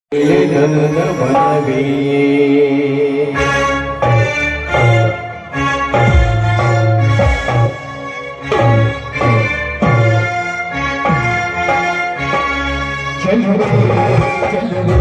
ನನ್ನ ಮನವೇ ಚೆಲುವೆ ಚೆಲುವೆ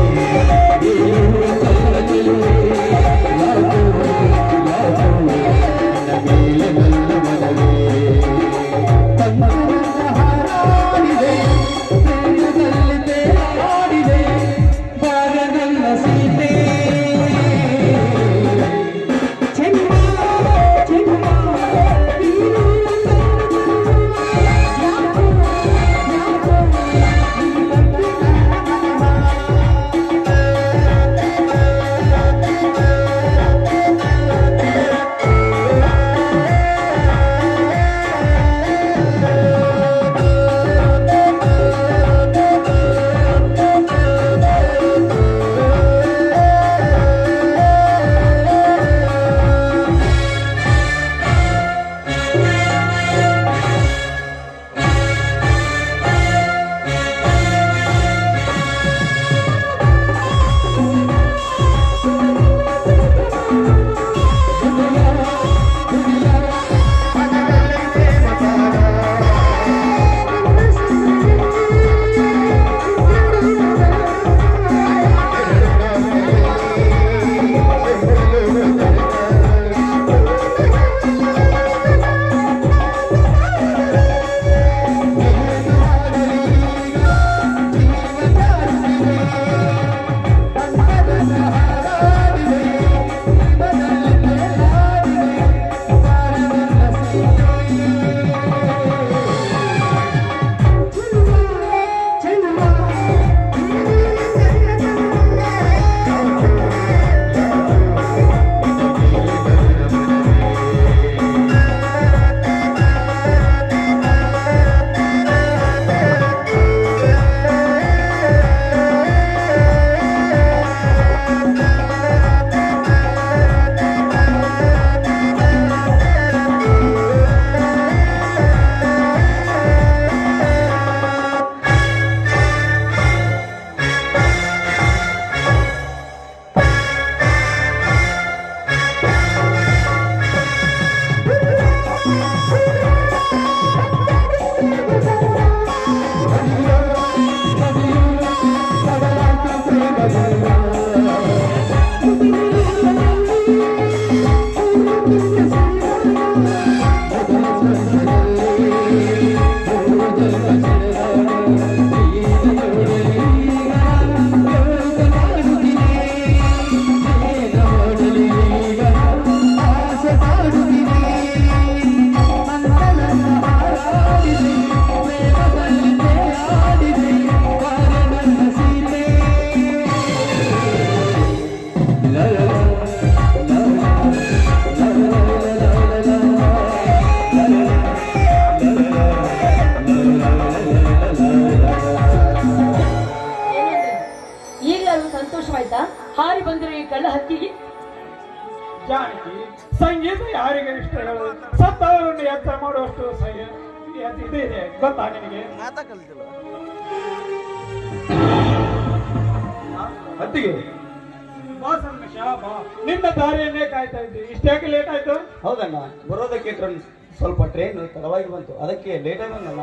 ಈಗಲಾದ್ರೂ ಸಂತೋಷವಾಯ್ತಾ ಹಾರಿ ಬಂದಿರೋ ಈ ಕಳ್ಳ ಹಕ್ಕಿಗೆ ಜಾನಕಿ ಸಂಗೀತ ಯಾರಿಗೆ ಇಷ್ಟಗಳು ಸತ್ತವರನ್ನು ಎತ್ತ ಮಾಡುವಷ್ಟು ಸಹ್ಯ ಇದು ಇದೆ ಗೊತ್ತಾ ನಿನಗೆ ಅತ್ತಿಗೆ ಬಾ ಸಂಗಮೇಶ, ಬಾ ನಿನ್ನ ದಾರಿಯನ್ನೇ ಕಾಯ್ತಾ ಇದ್ದೆ ಇಷ್ಟ್ಯಾಕೆ ಲೇಟ್ ಆಯ್ತು ಹೌದಣ್ಣ ಬರೋದಕ್ಕೆ ಟ್ರೈನ್ ಸ್ವಲ್ಪ ಟ್ರೈನ್ ತಡವಾಗಿ ಬಂತು ಅದಕ್ಕೆ ಲೇಟ್ ಆಗೋಣ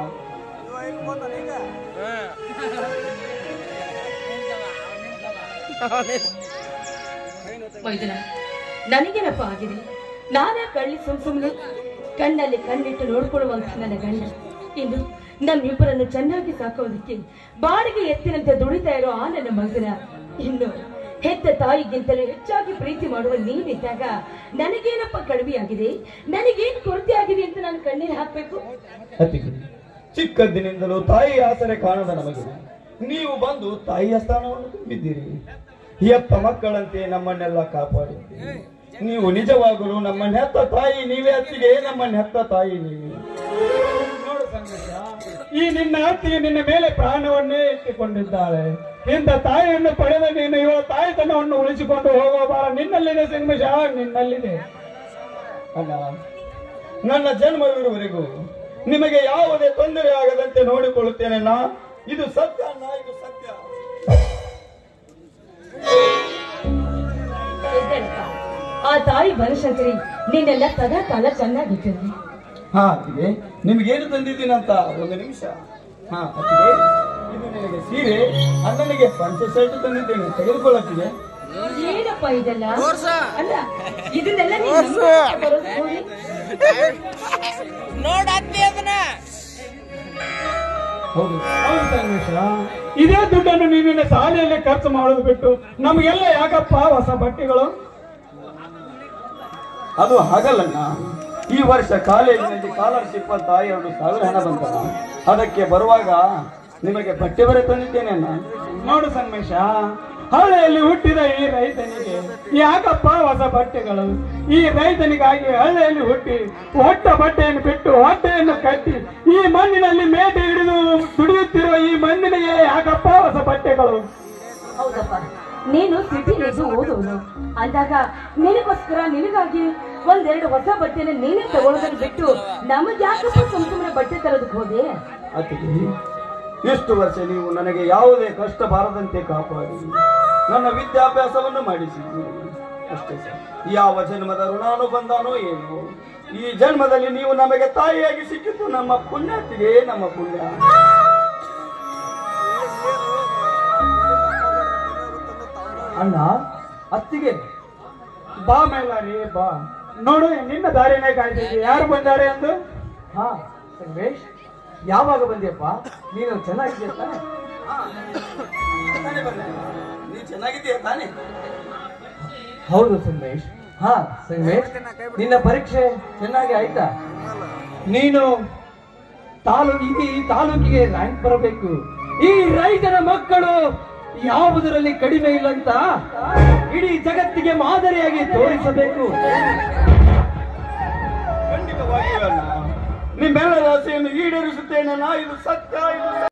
ಮೈದುನ ನನಗೇನಪ್ಪ ಆಗಿದೆ ನಾನೇ ಕಳ್ಳಿ ಸುಮ್ ಸುಮ್ಮನೆ ಕಣ್ಣಲ್ಲಿ ಕಣ್ಣಿಟ್ಟು ನೋಡ್ಕೊಳ್ಳುವಂತ ನನ್ನ ಗಂಡ ಇನ್ನು ನಮ್ಮಿಬ್ಬರನ್ನು ಚೆನ್ನಾಗಿ ಸಾಕೋದಕ್ಕೆ ಬಾಡಿಗೆ ಎತ್ತಿನಂತೆ ದುಡಿತಾ ಇರೋ ಆ ನನ್ನ ಮಗನ ಇನ್ನು ಹೆತ್ತ ತಾಯಿಗಿಂತಲೂ ಹೆಚ್ಚಾಗಿ ಪ್ರೀತಿ ಮಾಡುವ ನೀನಿದ್ದಾಗ ನನಗೇನಪ್ಪ ಕಡಿಮೆ ಆಗಿದೆ ನನಗೇನ್ ಕೊರತೆ ಆಗಿದೆ ಅಂತ ನಾನು ಕಣ್ಣೀರು ಹಾಕ್ಬೇಕು ಅತ್ತಿಗೆ ಚಿಕ್ಕಂದಿನಿಂದಲೂ ತಾಯಿ ಆಸರೆ ಕಾಣದ ನಮಗೆ ನೀವು ಬಂದು ತಾಯಿಯ ಸ್ಥಾನವನ್ನು ತುಂಬಿದ್ದೀರಿ ಎತ್ತ ಮಕ್ಕಳಂತೆ ನಮ್ಮನ್ನೆಲ್ಲ ಕಾಪಾಡಿದ್ದೀರಿ ನೀವು ನಿಜವಾಗಲು ನಮ್ಮನ್ನ ಹೆತ್ತ ತಾಯಿ ನೀವೇ ಅತ್ತಿಗೆ ನಮ್ಮನ್ನ ಹೆತ್ತ ತಾಯಿ ನೀವೇ ನೋಡು ಸಂಗಮೇಶ, ಈ ನಿನ್ನ ಅತ್ತಿಗೆ ನಿನ್ನ ಮೇಲೆ ಪ್ರಾಣವನ್ನೇ ಇಟ್ಟುಕೊಂಡಿದ್ದಾಳೆ ಇಂಥ ತಾಯಿಯನ್ನು ಪಡೆದ ನೀನು ಇವ ತಾಯಿತನವನ್ನು ಉಳಿಸಿಕೊಂಡು ಹೋಗುವ ಭಾರ ನಿನ್ನಲ್ಲಿದೆ ಸಂಗಮೇಶ ನಿನ್ನಲ್ಲಿದೆ ಅಣ್ಣ ನನ್ನ ಜನ್ಮವಿರುವವರೆಗೂ ನಿಮಗೆ ಯಾವುದೇ ತೊಂದರೆ ಆಗದಂತೆ ನೋಡಿಕೊಳ್ಳುತ್ತೇನೆ ನಾ ಇದು ಸತ್ಯ ಅಣ್ಣ ಇದು ಸತ್ಯ ಆ ತಾಯಿ ಬನಶಂಕರಿ ನಿನ್ನೆಲ್ಲ ಸದಾ ಕಾಲ ಚೆನ್ನಾಗಿಟ್ಟಿರಲಿ ಹಾ ಅತ್ತಿಗೆ ನಿಮ್ಗೇನು ತಂದಿದ್ದೀನಂತ ಒಂದು ನಿಮಿಷ ಹಾ ಅತ್ತಿಗೆ ಇದು ನಿನಗೆ ಸೀರೆ ಅಣ್ಣನಿಗೆ ಪಂಚ ಶರ್ಟ್ ತಂದಿದ್ದೇನೆ ತೆಗೆದುಕೊಳ್ಳತ್ತಿಗೆ ಏನಪ್ಪ ಇದೆಲ್ಲ ಅಲ್ಲ ಇದನ್ನೆಲ್ಲ ನೀನ್ ನಮ್ಗೆ ಬರೋದು ನೋಡಿ. ಹೌದು ಹೌದು ಸಂಗಮೇಶ ಇದೇ ದುಡ್ಡನ್ನು ನೀನಿನ್ನ ಶಾಲೆಯಲ್ಲಿ ಖರ್ಚು ಮಾಡೋದು ಬಿಟ್ಟು ನಮಗೆಲ್ಲ ಯಾಕಪ್ಪ ಹೊಸ ಬಟ್ಟೆಗಳು ಅದು ಹಾಗಲ್ಲಣ್ಣ ಈ ವರ್ಷ ಕಾಲೇಜಿನಲ್ಲಿ ಸ್ಕಾಲರ್ಶಿಪ್ ಅಂತ ಎರಡು ಸಾವಿರ ಹಣ ಬಂತಲ್ಲ ಅದಕ್ಕೆ ಬರುವಾಗ ನಿಮಗೆ ಬಟ್ಟೆ ಬರೆ ತಂದಿದ್ದೇನೆ ಅಣ್ಣ ನೋಡು ಸಂಗಮೇಶ ಹಳ್ಳಿಯಲ್ಲಿ ಹುಟ್ಟಿದ ಈ ರೈತನಿಗೆ ಯಾಕಪ್ಪ ಹೊಸ ಬಟ್ಟೆಗಳು ಈ ರೈತನಿಗಾಗಿ ಹಳ್ಳಿಯಲ್ಲಿ ಹುಟ್ಟಿ ಹೊಟ್ಟ ಬಟ್ಟೆಯನ್ನು ಬಿಟ್ಟು ಹೊಟ್ಟೆಯನ್ನು ಕಟ್ಟಿ ಈ ಮಣ್ಣಿನಲ್ಲಿ ಮೇಟೆ ಹಿಡಿದು ದುಡಿಯುತ್ತಿರುವ ಈ ಮಣ್ಣಿನಿಗೆ ಯಾಕಪ್ಪ ಹೊಸ ಬಟ್ಟೆಗಳು ಹೌದಪ್ಪ ನೀನು ಸಿಟಿಲಿದ್ದು ಓದೋನು ಅಂದಾಗ ನಿನಗೋಸ್ಕರ ನಿನಗಾಗಿ ಒಂದೆರಡು ಹೊಸ ಬಟ್ಟೆನ ನೀನೇ ತಗೊಳ್ಳೋದನ್ನ ಬಿಟ್ಟು ನಮಗ್ ಯಾಕಪ್ಪ ಸುಮ್ ಸುಮ್ಮನೆ ಬಟ್ಟೆ ತರೋದಕ್ಕೆ ಹೋದೆ ಅತ್ತಿಗೆ ಎಷ್ಟು ವರ್ಷ ನೀವು ನನಗೆ ಯಾವುದೇ ಕಷ್ಟ ಬಾರದಂತೆ ಕಾಪಾಡಿ ನನ್ನ ವಿದ್ಯಾಭ್ಯಾಸವನ್ನು ಮಾಡಿಸಿದ್ದೀರಿ ಅಷ್ಟೇ ಸರ್ ಯಾವ ಜನ್ಮದ ಋಣಾನು ಬಂದಾನೋ ಏನು ಈ ಜನ್ಮದಲ್ಲಿ ನೀವು ನಮಗೆ ತಾಯಿಯಾಗಿ ಸಿಕ್ಕಿದ್ದು ನಮ್ಮ ಪುಣ್ಯತಿಗೆ ನಮ್ಮ ಪುಣ್ಯ ಅಣ್ಣ ಅತ್ತಿಗೆ ಬಾ ಮೇಲಾರಿ ಬಾ ನೋಡು ನಿನ್ನ ದಾರಿನೇ ಕಾಯ್ತಿದ್ದೆ ಯಾರು ಬಂದಾರೆ ಎಂದು ಹಾ ಸಂಗಮೇಶ್ ಯಾವಾಗ ಬಂದ್ಯಪ್ಪ ನೀನು ಚೆನ್ನಾಗಿದ್ಯಾ ತಾನೆ ತಾನೇ ಬಂದೆ. ನೀ ಚೆನ್ನಾಗಿದ್ದೀಯ ತಾನೇ ಹೌದು ಸಂಗಮೇಶ್ ಹಾ ಸಂಗಮೇಶ್ ನಿನ್ನ ಪರೀಕ್ಷೆ ಚೆನ್ನಾಗಿ ಆಯ್ತಾ ನೀನು ತಾಲೂಕಿಗೆ ಈ ತಾಲೂಕಿಗೆ ರ್ಯಾಂಕ್ ಬರಬೇಕು ಈ ರೈತರ ಮಕ್ಕಳು ಯಾವುದರಲ್ಲಿ ಕಡಿಮೆ ಇಲ್ಲ ಅಂತ ಇಡೀ ಜಗತ್ತಿಗೆ ಮಾದರಿಯಾಗಿ ತೋರಿಸಬೇಕು ಖಂಡಿತವಾಗಿಯೂ ಅಣ್ಣ ನಿಮ್ಮೆಲ್ಲರ ಆಸೆಯನ್ನು ಈಡೇರಿಸುತ್ತೇನೆ ನಾ ಇದು ಸತ್ಯ ಇದು